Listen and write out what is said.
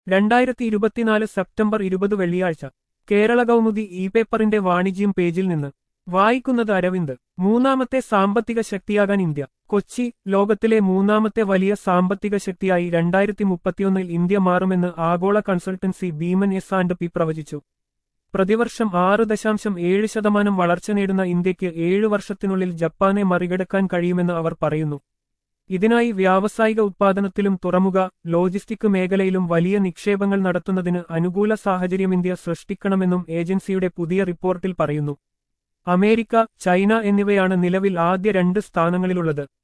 രണ്ടായിരത്തി ഇരുപത്തിനാല് സെപ്റ്റംബർ ഇരുപത് വെള്ളിയാഴ്ച കേരള കൗമുദി ഇ പേപ്പറിന്റെ വാണിജ്യം പേജിൽ നിന്ന് വായിക്കുന്നത് അരവിന്ദ് മൂന്നാമത്തെ സാമ്പത്തിക ശക്തിയാകാൻ ഇന്ത്യ കൊച്ചി ലോകത്തിലെ മൂന്നാമത്തെ വലിയ സാമ്പത്തിക ശക്തിയായി രണ്ടായിരത്തി മുപ്പത്തിയൊന്നിൽ ഇന്ത്യ മാറുമെന്ന് ആഗോള കൺസൾട്ടൻസി ഭീമൻ എസ് ആൻഡ് പി പ്രവചിച്ചു പ്രതിവർഷം ആറ് ദശാംശം ഏഴ് ശതമാനം വളർച്ച നേടുന്ന ഇന്ത്യക്ക് ഏഴു വർഷത്തിനുള്ളിൽ ജപ്പാനെ മറികടക്കാൻ കഴിയുമെന്ന് അവർ പറയുന്നു ഇതിനായി വ്യാവസായിക ഉത്പാദനത്തിലും തുറമുഖ ലോജിസ്റ്റിക് മേഖലയിലും വലിയ നിക്ഷേപങ്ങൾ നടത്തുന്നതിന് അനുകൂല സാഹചര്യം ഇന്ത്യ സൃഷ്ടിക്കണമെന്നും ഏജൻസിയുടെ പുതിയ റിപ്പോർട്ടിൽ പറയുന്നു അമേരിക്ക ചൈന എന്നിവയാണ് നിലവിൽ ആദ്യ രണ്ട് സ്ഥാനങ്ങളിലുള്ളത്